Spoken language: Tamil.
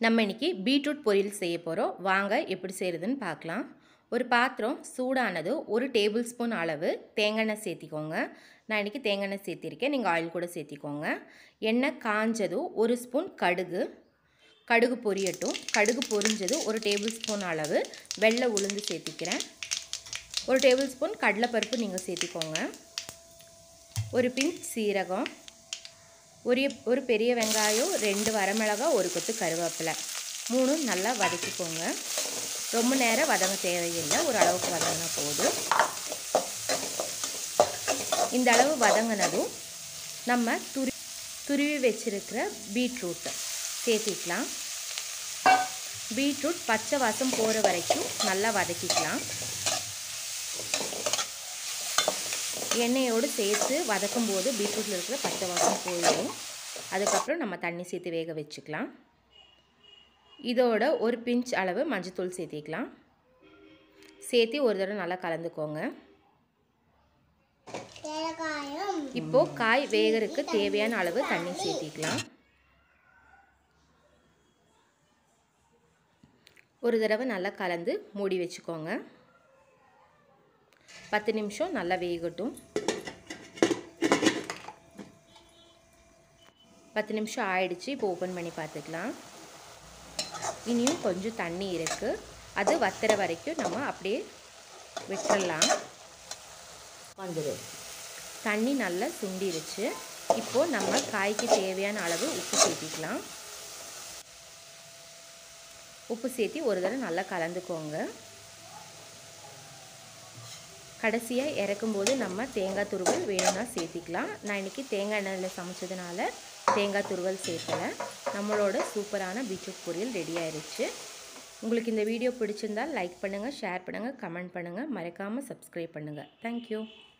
நம்ம இன்னைக்கு பீட்ரூட் பொரியல் செய்ய போகிறோம் வாங்க எப்படி செய்கிறதுன்னு பார்க்கலாம் ஒரு பாத்திரம் சூடானது ஒரு டேபிள் ஸ்பூன் அளவு தேங்காய் எண்ணெய் சேர்த்திக்கோங்க நான் இன்றைக்கி தேங்காய் எண்ணெய் சேர்த்திருக்கேன் நீங்கள் ஆயில் கூட சேர்த்திக்கோங்க எண்ணெய் காஞ்சதும் ஒரு ஸ்பூன் கடுகு கடுகு பொரியட்டும் கடுகு பொரிஞ்சது ஒரு டேபிள் ஸ்பூன் அளவு வெள்ளை உளுந்து சேர்த்திக்கிறேன் ஒரு டேபிள் ஸ்பூன் கடலைப்பருப்பு நீங்கள் சேர்த்திக்கோங்க ஒரு பிஞ்ச் சீரகம் ஒரு ஒரு பெரிய வெங்காயம் ரெண்டு வரமிளகா ஒரு கொத்து கருவேப்பிலை மூணும் நல்லா வதக்கிக்கோங்க ரொம்ப நேரம் வதங்க தேவையில்லை ஒரு அளவுக்கு வதங்கினா போதும் இந்த அளவு வதங்கினதும் நம்ம துரி துருவி வச்சிருக்கிற பீட்ரூட்டை சேர்த்திக்கலாம் பீட்ரூட் பச்சை வாசம் போகிற வரைக்கும் நல்லா வதக்கிக்கலாம் எண்ணெயோடு சேர்த்து வதக்கும் போது பீட்ரூட்டில் இருக்கிற பச்சை வாசம் போயிடும் அதுக்கப்புறம் நம்ம தண்ணி சேர்த்து வேக வச்சுக்கலாம் இதோட ஒரு பிஞ்ச் அளவு மஞ்சத்தூள் சேர்த்திக்கலாம் சேர்த்து ஒரு தடவை நல்லா கலந்துக்கோங்க இப்போது காய் வேகறதுக்கு தேவையான அளவு தண்ணி சேர்த்திக்கலாம் ஒரு தடவை நல்லா கலந்து மூடி வச்சுக்கோங்க பத்து நிமிஷம் நல்லா வேகட்டும் பத்து நிமிஷம் ஆயிடுச்சு இப்போ ஓப்பன் பண்ணி பார்த்துக்கலாம் இனியும் கொஞ்சம் தண்ணி இருக்குது அது வத்துற வரைக்கும் நம்ம அப்படியே விட்டுடலாம் வந்துடு தண்ணி நல்லா சுண்டிருச்சு இப்போது நம்ம காய்க்கு தேவையான அளவு உப்பு சேர்த்திக்கலாம் உப்பு சேர்த்தி ஒரு தடவை நல்லா கலந்துக்கோங்க கடைசியாக இறக்கும்போது நம்ம தேங்காய் துருவல் வேணும்னா சேர்த்திக்கலாம் நான் இன்றைக்கி தேங்காய் எண்ணெயில் சமைச்சதுனால தேங்காய் துருவல் சேர்க்கலை நம்மளோட சூப்பரான பீட்ரூட் பொரியல் ரெடி ஆயிடுச்சு உங்களுக்கு இந்த வீடியோ பிடிச்சிருந்தால் லைக் பண்ணுங்கள் ஷேர் பண்ணுங்கள் கமெண்ட் பண்ணுங்கள் மறக்காமல் சப்ஸ்கிரைப் பண்ணுங்கள் தேங்க்யூ